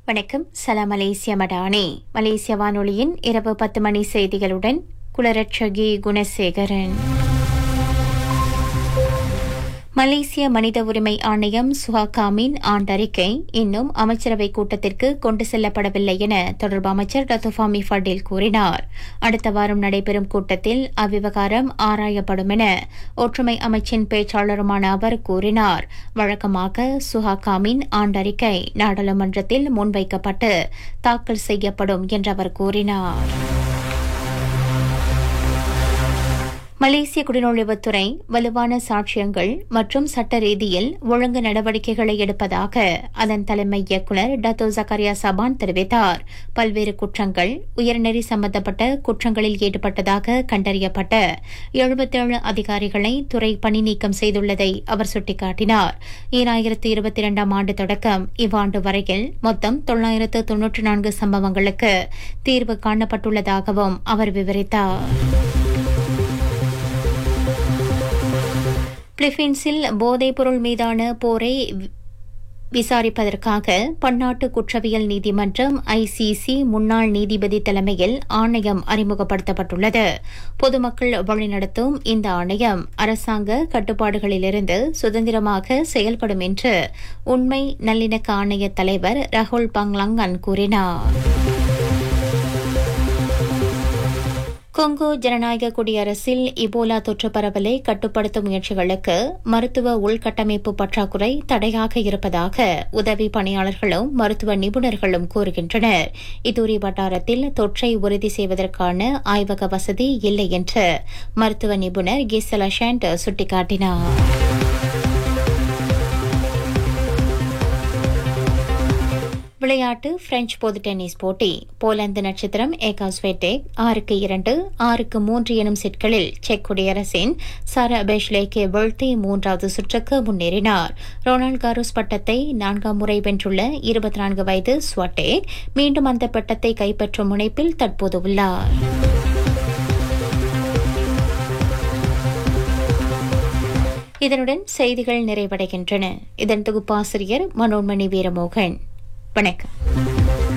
வணக்கம் சலாம் மலேசிய மடானி மலேசிய வானொலியின் இரவு பத்து மணி செய்திகளுடன் குலரட்சகி குணசேகரன் மலேசிய மனித உரிமை ஆணையம் சுஹாகாமின் ஆண்டறிக்கை இன்னும் அமைச்சரவை கூட்டத்திற்கு கொண்டு செல்லப்படவில்லை என தொடர்பு அமைச்சர் டத்துஃபாமி ஃபடேல் கூறினார் அடுத்த வாரம் நடைபெறும் கூட்டத்தில் அவ்விவகாரம் ஆராயப்படும் என ஒற்றுமை அமைச்சின் பேச்சாளருமான அவர் கூறினார் வழக்கமாக சுஹாகாமின் ஆண்டறிக்கை நாடாளுமன்றத்தில் முன்வைக்கப்பட்டு தாக்கல் செய்யப்படும் என்று அவர் கூறினார் மலேசிய குடிநுழைவுத்துறை வலுவான சாட்சியங்கள் மற்றும் சட்ட ரீதியில் ஒழுங்கு நடவடிக்கைகளை எடுப்பதாக அதன் தலைமை இயக்குநர் டத்தோ ஜக்கரியா சபான் தெரிவித்தார் பல்வேறு குற்றங்கள் உயர்நெறி சம்பந்தப்பட்ட குற்றங்களில் ஈடுபட்டதாக கண்டறியப்பட்ட எழுபத்தேழு அதிகாரிகளை துறை பணி நீக்கம் செய்துள்ளதை அவர் சுட்டிக்காட்டினார் ஈராயிரத்து இருபத்தி இரண்டாம் ஆண்டு தொடக்கம் இவ்வாண்டு வரையில் மொத்தம் தொள்ளாயிரத்து தொன்னூற்று நான்கு சம்பவங்களுக்கு தீர்வு காணப்பட்டுள்ளதாகவும் அவர் விவரித்தார் பிலிப்பீன்ஸில் போதைப்பொருள் மீதான போரை விசாரிப்பதற்காக பன்னாட்டு குற்றவியல் நீதிமன்றம் ஐசிசி முன்னாள் நீதிபதி தலைமையில் ஆணையம் அறிமுகப்படுத்தப்பட்டுள்ளது பொதுமக்கள் வழிநடத்தும் இந்த ஆணையம் அரசாங்க கட்டுப்பாடுகளிலிருந்து சுதந்திரமாக செயல்படும் என்று உண்மை நல்லிணக்க ஆணைய தலைவர் ரகுல் பங்லாங்கன் கூறினார் கொங்கோ ஜனநாயக குடியரசில் இபோலா தொற்று பரவலை கட்டுப்படுத்தும் முயற்சிகளுக்கு மருத்துவ உள்கட்டமைப்பு பற்றாக்குறை தடையாக இருப்பதாக உதவி பணியாளர்களும் மருத்துவ நிபுணர்களும் கூறுகின்றனர் இதூரி வட்டாரத்தில் தொற்றை உறுதி செய்வதற்கான ஆய்வக வசதி இல்லை என்று மருத்துவ நிபுணர் கிசலா ஷேண்ட் சுட்டிக்காட்டினார் விளையாட்டு பிரெஞ்சு பொது டென்னிஸ் போட்டி போலந்து நட்சத்திரம் ஏகா ஸ்வெட்டேக் ஆறுக்கு இரண்டு ஆறுக்கு மூன்று எனும் செட்களில் செக் குடியரசின் சாரா பெஷ்லேக்கே வீழ்த்தி மூன்றாவது சுற்றுக்கு முன்னேறினார் ரொனால்ட் காரோஸ் பட்டத்தை நான்காம் முறை வென்றுள்ள இருபத்தி நான்கு வயது ஸ்வட்டேக் மீண்டும் அந்த பட்டத்தை கைப்பற்றும் முனைப்பில் தற்போது உள்ளார் இதனுடன் செய்திகள் நிறைவடைகின்றன இதன் தொகுப்பாசிரியர் மனோன்மணி வீரமோகன் வணக்கம்